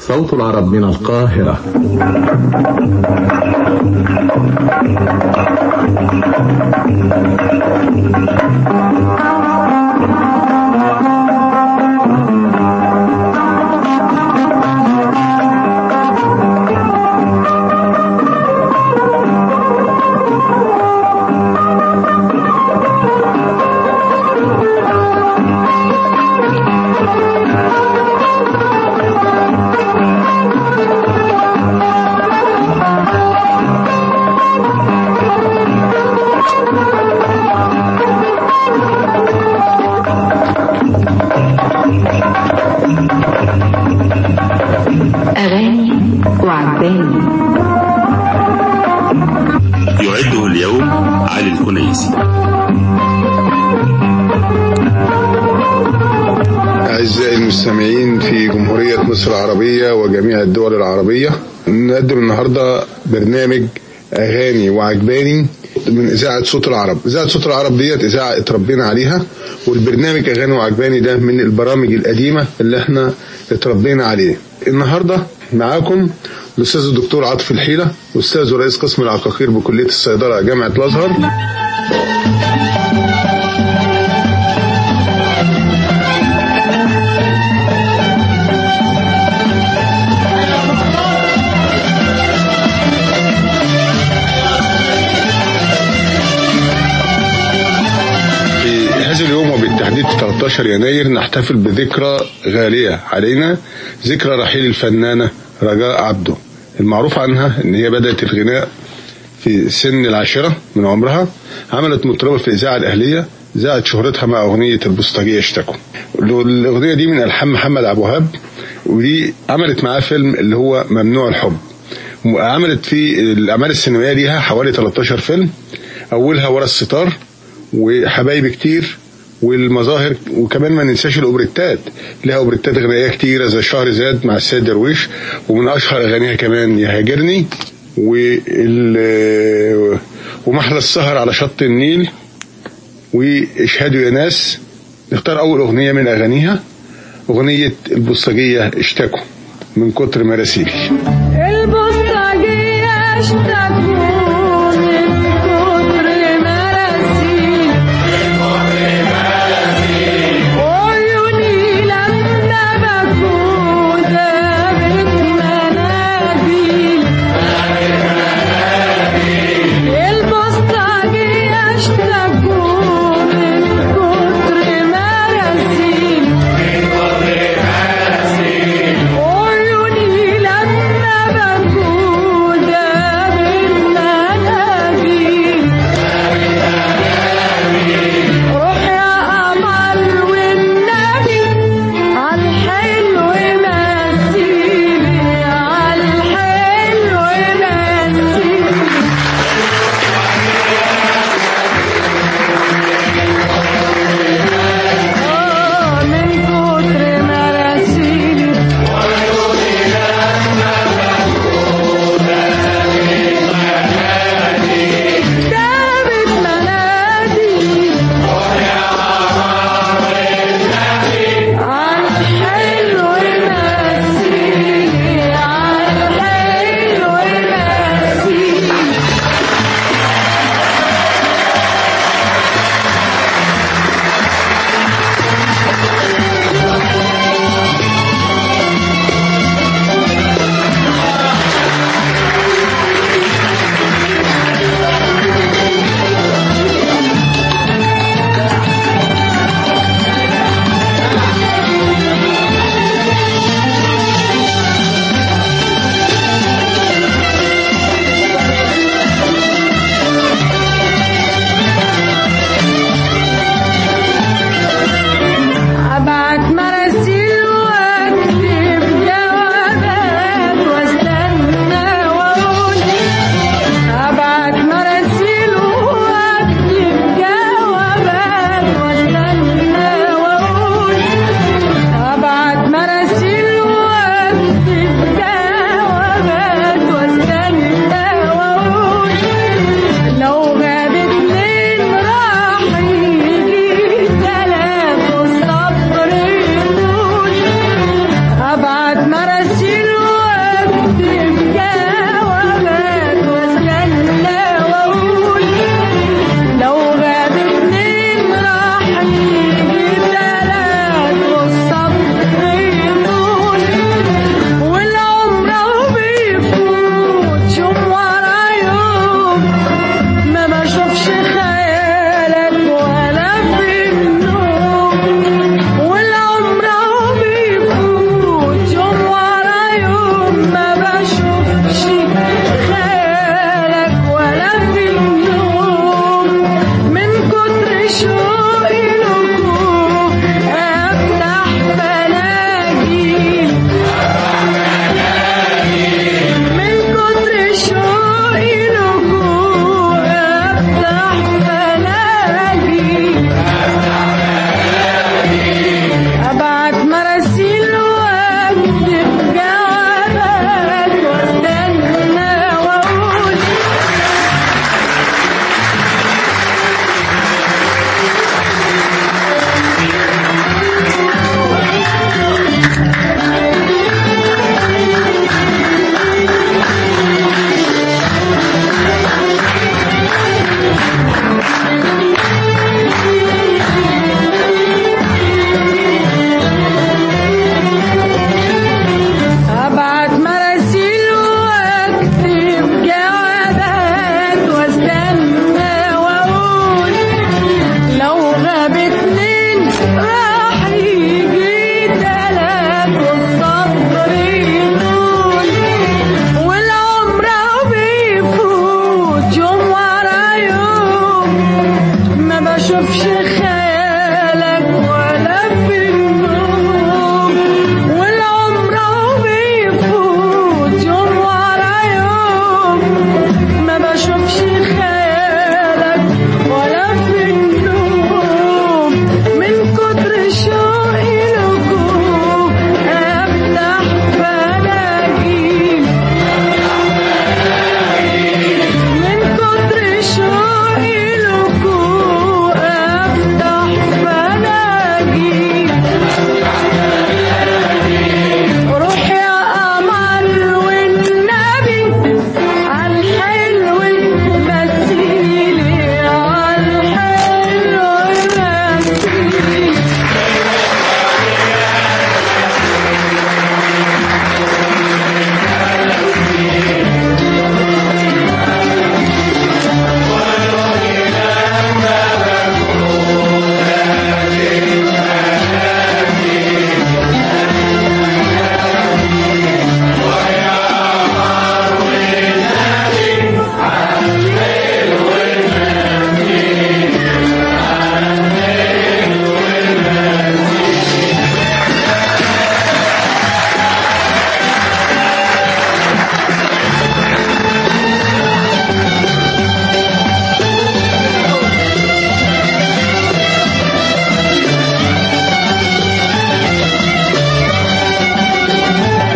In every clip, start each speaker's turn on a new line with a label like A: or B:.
A: صوت العرب من القاهرة
B: أغاني وعباني
C: يعده اليوم علي الكنيسي
D: أعزائي المستمعين في جمهورية مصر العربية وجميع الدول العربية نقدم النهاردة برنامج أغاني وعجباني من إذاعة صوت العرب إذاعة صوت العرب ديت إذاعة اتربينا عليها والبرنامج أغاني وعجباني ده من البرامج القديمة اللي احنا اتربينا عليه النهاردة معاكم الأستاذ الدكتور عاطف الحيلة أستاذ ورئيس قسم العقاقير بكلية الصيدلة جامعة الأزهر في هذا اليوم وبالتحديد 13 يناير نحتفل بذكرى غالية علينا ذكرى رحيل الفنانة رجاء عبده المعروف عنها ان هي بدأت الغناء في سن العاشرة من عمرها عملت مطربة في الإذاعة الأهلية زادت شهرتها مع أغنية البوسطجية اشتكوا الأغنية دي من ألحان محمد عبد الوهاب ودي عملت معاه فيلم اللي هو ممنوع الحب عملت في الأعمال السينمائية ليها حوالي 13 فيلم أولها ورا الستار وحبايب كتير والمظاهر وكمان ما ننساش الاوبريتات لها اوبريتات غنائيه كتيره زي شهر زاد مع السيد درويش ومن اشهر اغانيها كمان يا هاجرني وال ومحلى السهر على شط النيل واشهدوا يا ناس نختار اول اغنيه من اغانيها اغنيه البوسطجيه اشتكوا من كتر مراسيلي
E: البوسطجية اشتكوا من كتر مراسيل وعيوني لما بكوا ذابت مناديل البوسطجية اشتكوا من كتر مراسيل عيوني لما بكوا ذابت مناديل روح يا قمر والنبي عالحلو مسيلي عالحلو مسيلي آه من كتر مراسيلي جابت مناديل عالحلو مسيلي عالحلو مسيلي أبعت مراسيل وأكتب جوابات واستنى وأقول أبعت مراسيل وأكتب جوابات واستنى وأقول أبعت مراسيل وأكتب جوابات واستنى وأقول لو غابت لين راح يجي تلات والصبر يطول أبعت مراسيل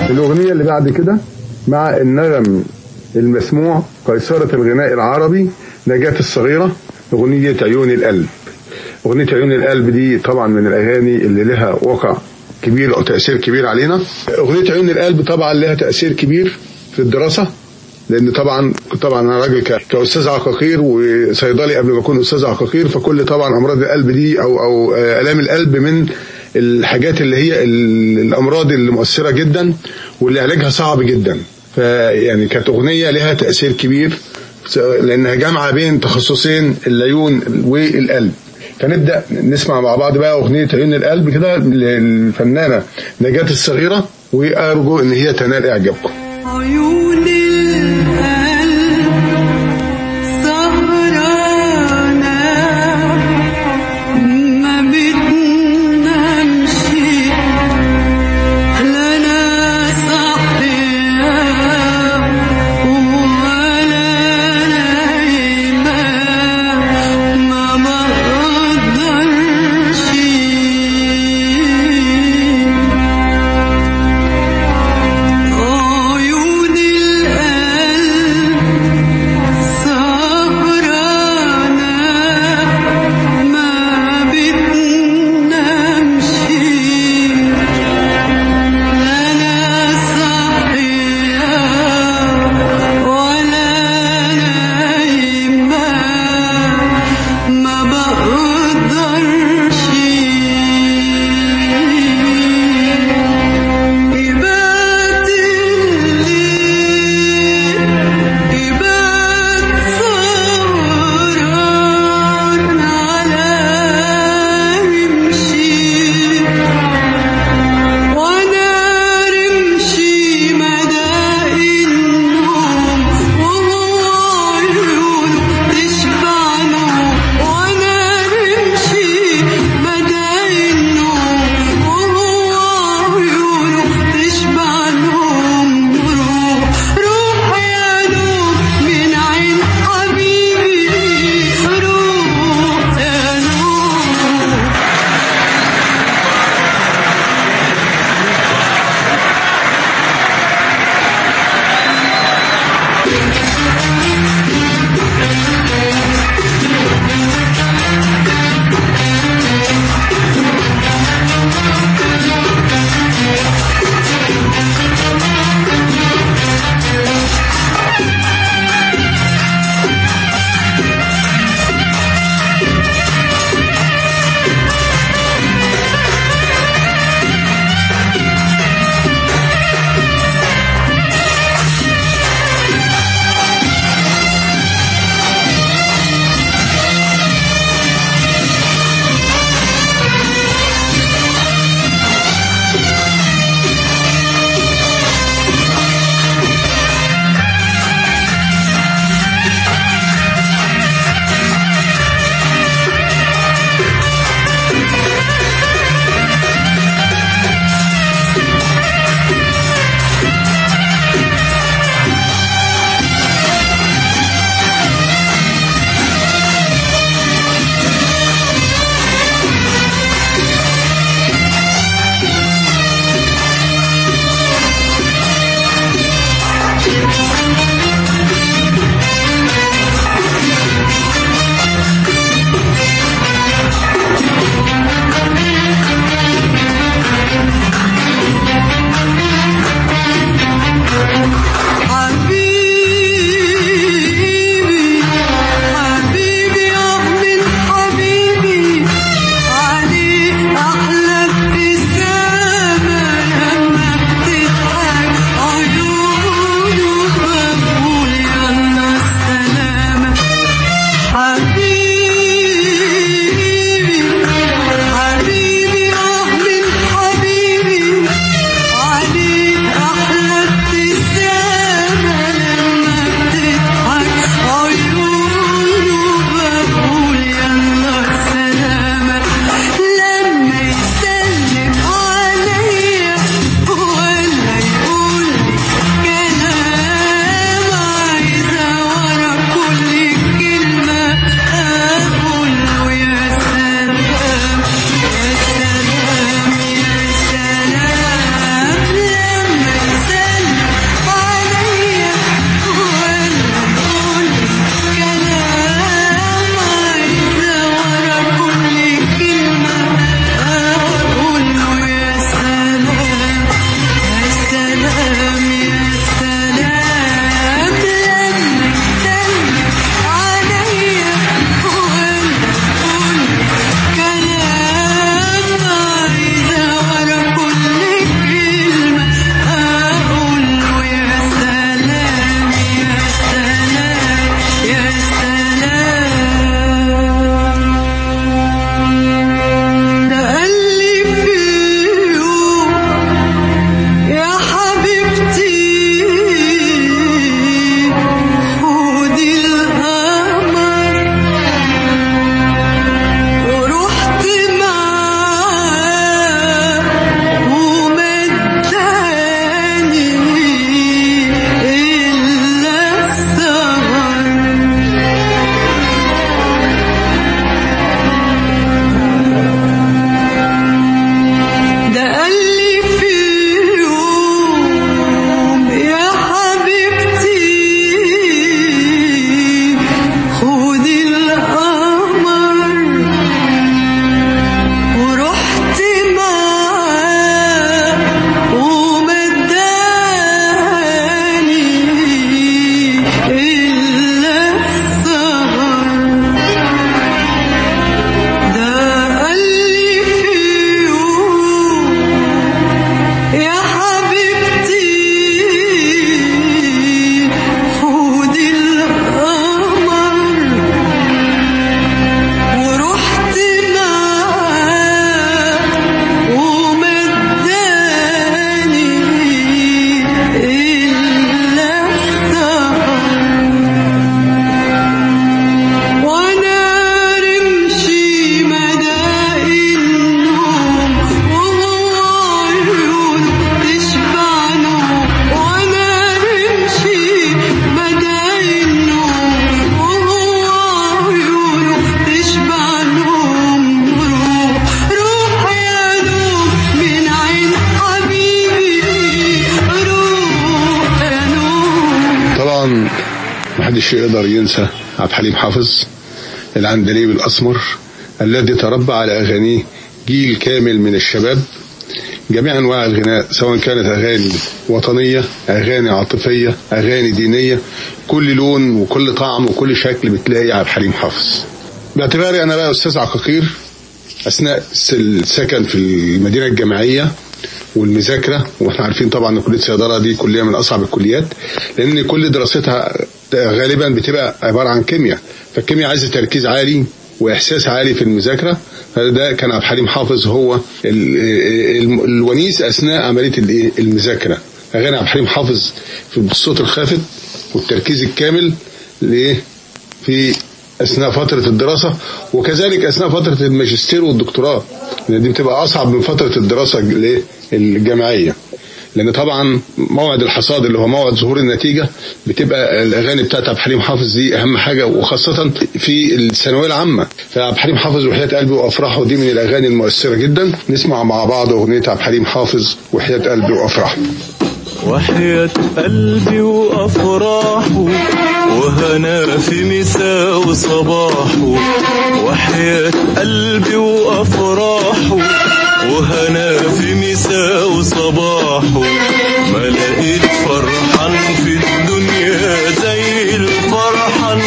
D: الأغنية اللي بعد كده مع النغم المسموع قيصرة الغناء العربي نجاة الصغيرة أغنية عيون القلب أغنية عيون القلب دي طبعا من الأغاني اللي لها وقع كبير أو تأثير كبير علينا أغنية عيون القلب طبعا لها تأثير كبير في الدراسة لان طبعا طبعا انا راجل ك- كاستاذ عقاقير وصيدلي قبل ما اكون استاذ عقاقير فكل طبعا امراض القلب دي او او آه، الام القلب من الحاجات اللي هي ال- الامراض اللي مؤثره جدا واللي علاجها صعب جدا فيعني كانت اغنيه لها تاثير كبير س- لانها جامعه بين تخصصين العيون والقلب فنبدا نسمع مع بعض بقى اغنيه عيون القلب كده للفنانه نجاة الصغيره وارجو ان هي تنال اعجابكم
E: عيون القلب سهرانة ما بتنامش لا أنا صاحية ولا نايمة ما بقدرش عيون
D: محدش يقدر ينسى عبد الحليم حافظ العندليب الأسمر الذي تربى على أغانيه جيل كامل من الشباب جميع أنواع الغناء سواء كانت أغاني وطنية أغاني عاطفية أغاني دينية كل لون وكل طعم وكل شكل بتلاقي عبد الحليم حافظ باعتباري أنا بقى أستاذ عقاقير أثناء السكن في المدينة الجامعية والمذاكرة واحنا عارفين طبعا ان كلية الصيدلة دي كلية من أصعب الكليات لأن كل دراستها غالبا بتبقى عبارة عن كيمياء فالكيمياء عايزة تركيز عالي وإحساس عالي في المذاكرة فده كان عبد الحليم حافظ هو ال- ال- الونيس أثناء عملية الإيه؟ المذاكرة أغاني عبد الحليم حافظ في الصوت الخافت والتركيز الكامل لإيه؟ في اثناء فتره الدراسه وكذلك اثناء فتره الماجستير والدكتوراه لان دي بتبقى اصعب من فتره الدراسه الإيه؟ الجامعيه لان طبعا موعد الحصاد اللي هو موعد ظهور النتيجه بتبقى الاغاني بتاعت عبد الحليم حافظ دي اهم حاجه وخاصه في الثانويه العامه فعبد الحليم حافظ وحياه قلبي وافراحه دي من الاغاني المؤثره جدا نسمع مع بعض اغنيه عبد الحليم حافظ وحياه قلبي وافراحه
F: وحياة قلبي وأفراحه وهنا في مساء وصباحه وحياة قلبي وأفراحه وهنا في مساء وصباحه ما لقيت فرحان في الدنيا زي الفرحان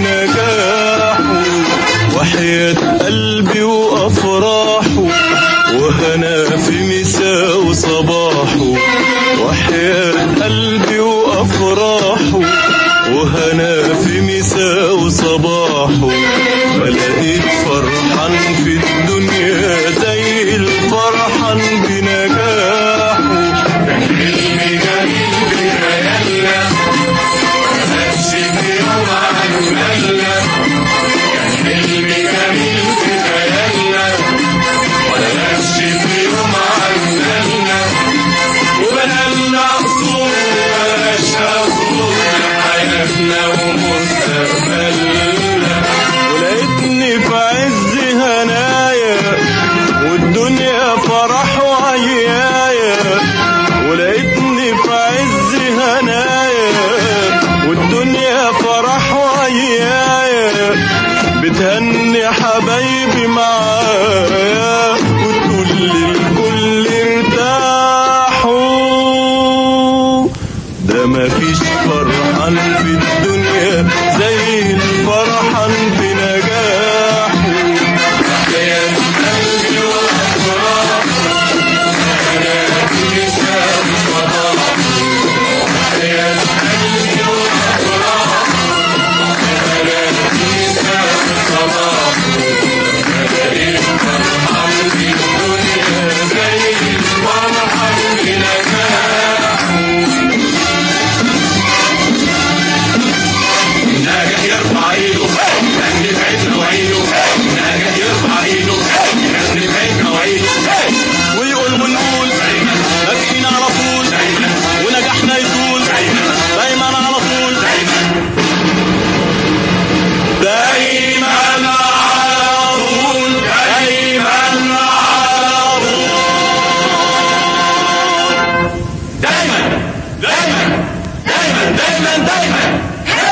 F: بنجاحه وحياة قلبي وأفراحه وهنا في مساء وصباحه وحياة قلبي وأفراحه وهنا في مساء وصباحه ما لقيت فرحان في الدنيا زي الفرحان بنجاحه كان حلمي جميل بخيالنا مهدش في يوم عن بالنا كان حلمي جميل بخيالنا ولا نفس في يوم عن بالنا وبنالنا قصور بلاش قصور حياتنا ومستقبلنا ولقيتني في عز هنايا والدنيا فرح وعيايا ولقيتني في عز هنايا والدنيا فرح وعيايا بتهني حبايبي معايا وتقول للكل ارتاحوا ده مفيش فرحان في الدنيا زي الفرحان بنجاحه يا قلبي وافراحه انا بلسان صباحه يا قلبي وافراحه انا بلسان صباحه ملاقيش فرحان في الدنيا زي الفرحان بنجاحه ناجح يرفع ايده يغني في عينه وعينه ناجح يرفع ايده يغني في عينه وعينه ويقول ونقول ناجحين على طول ونجاحنا يطول دايما على طول دايما على طول دايما على طول دايما دايما دايما دايما دايما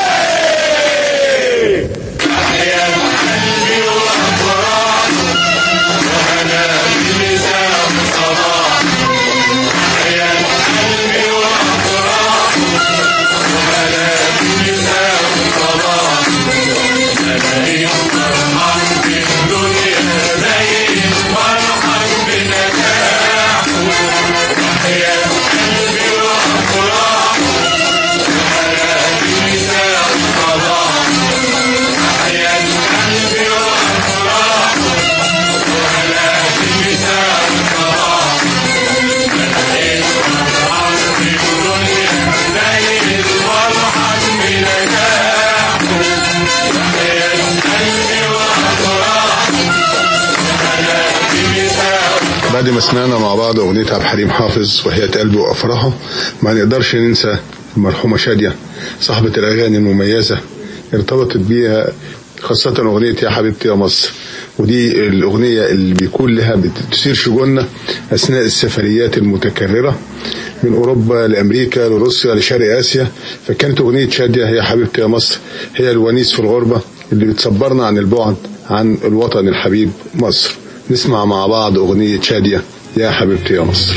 F: هي! أحيا قلبي وأفراحه وأنا بلسان صباح أحيا قلبي وأفراحه وأنا بلسان صباح ألاقي فرحان في الدنيا زي الفرحان بنجاحه أحيا قلبي وأفراحه وأنا بلسان صباح أحيا قلبي وأفراحه وأنا بلسان صباح ألاقي فرحان في الدنيا زي الفرحان بنجاحه أحيا قلبي وأفراحه وأنا بلسان
D: بعد ما سمعنا مع بعض أغنية عبد الحليم حافظ وحياة قلبي وأفراحه ما نقدرش ننسى المرحومة شادية صاحبة الأغاني المميزة ارتبطت بيها خاصة أغنية يا حبيبتي يا مصر ودي الأغنية اللي بيكون لها بتثير شجوننا أثناء السفريات المتكررة من أوروبا لأمريكا لروسيا لشرق آسيا فكانت أغنية شادية هي حبيبتي يا مصر هي الونيس في الغربة اللي بتصبرنا عن البعد عن الوطن الحبيب مصر نسمع مع بعض أغنية شادية يا حبيبتي يا مصر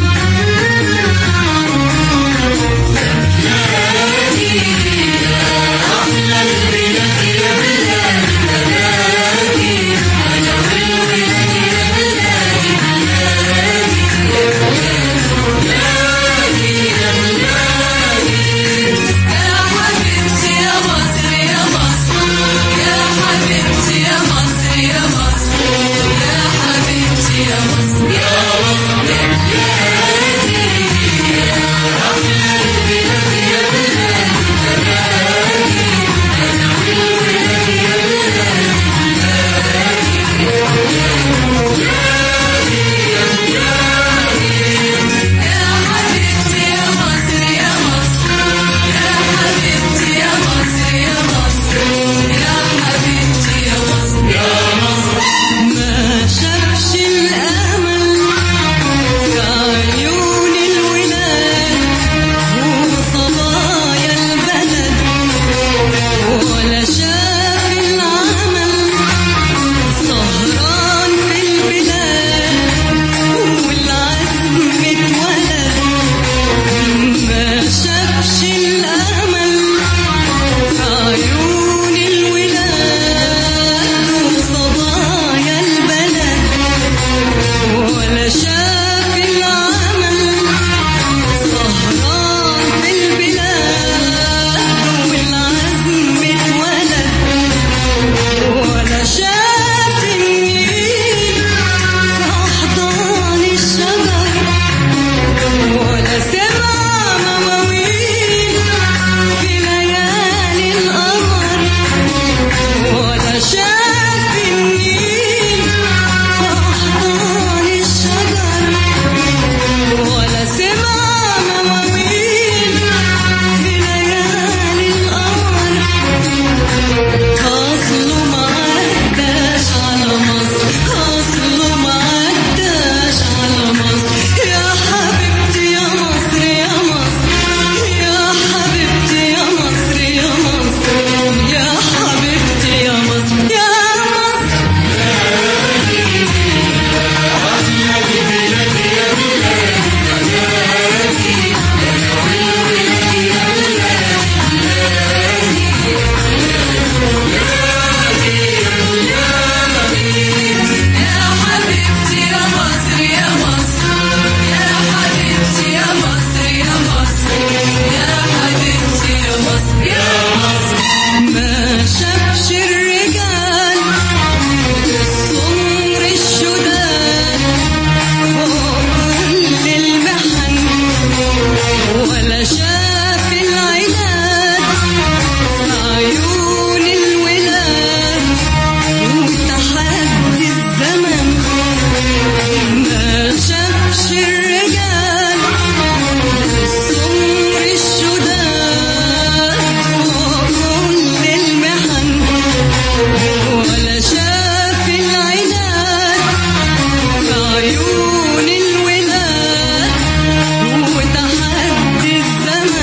E: ما شافش الأمل في عيون الولاد وصبايا البلد ولا شاف العمل سهران في البلاد والعزم اتولد ما شافش الأمل في عيون الولاد وصبايا البلد ولا شاف العمل سهران في البلاد والعزم اتولد ولا شاف النيل في أحضان الشجر ولا سمع مواويل في ليالي القمر ولا شاف النيل في أحضان الشجر ولا سمع مواويل في ليالي القمر أصله ما عداش على مصر أصله ما عداش على مصر يا حبيبتي يا مصر يا مصر يا حبيبتي يا مصر يا مصر يا حبيبتي يا مصر يا مصر يا حبيبتي يا مصر يا مصر يا حبيبتي يا مصر يا مصر يا حبيبتي يا مصر يا مصر ما شافش الرجال السمر الشداد وكل المحن ولا شاف العناد عيون الولاد وتحدي الزمن ما شافش الرجال السمر الشداد وكل المحن ولا شاف العناد في عيون الولاد وتحدي الزمن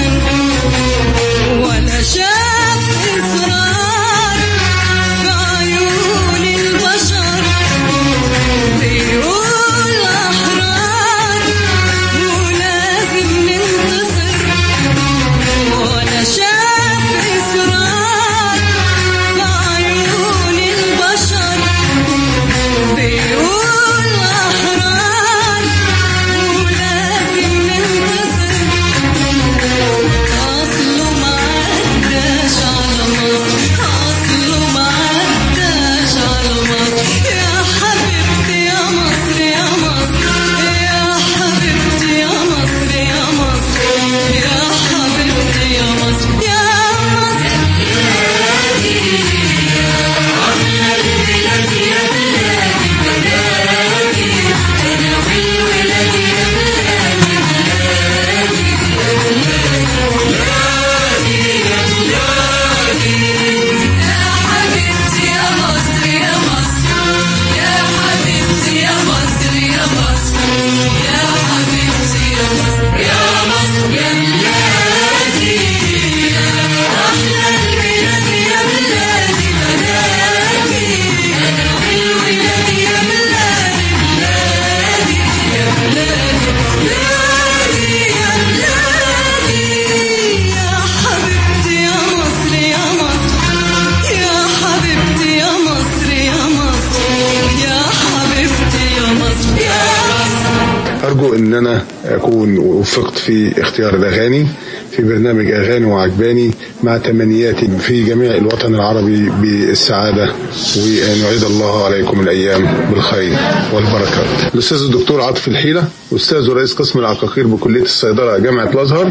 D: ان انا اكون وفقت في اختيار الاغاني في برنامج اغاني وعجباني مع تمنياتي في جميع الوطن العربي بالسعاده وان يعيد الله عليكم الايام بالخير والبركات. الاستاذ الدكتور عاطف الحيله استاذ ورئيس قسم العقاقير بكليه الصيدله جامعه الازهر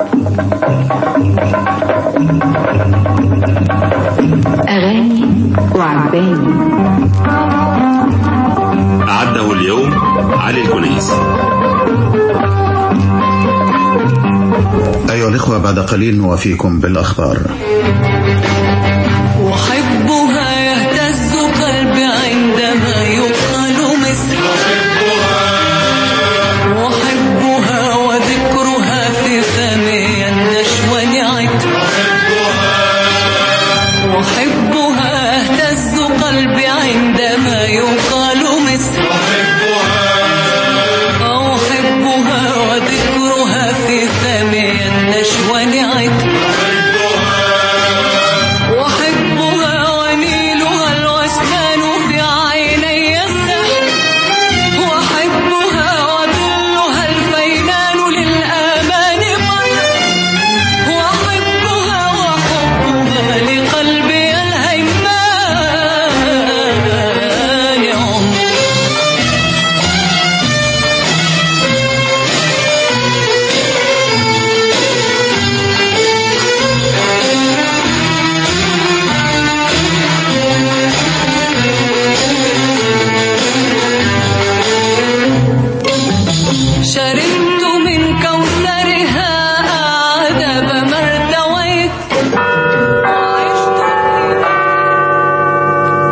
B: أغاني وعجباني
C: أعده اليوم علي الكنيسي
G: أيها الإخوة بعد قليل نوافيكم بالأخبار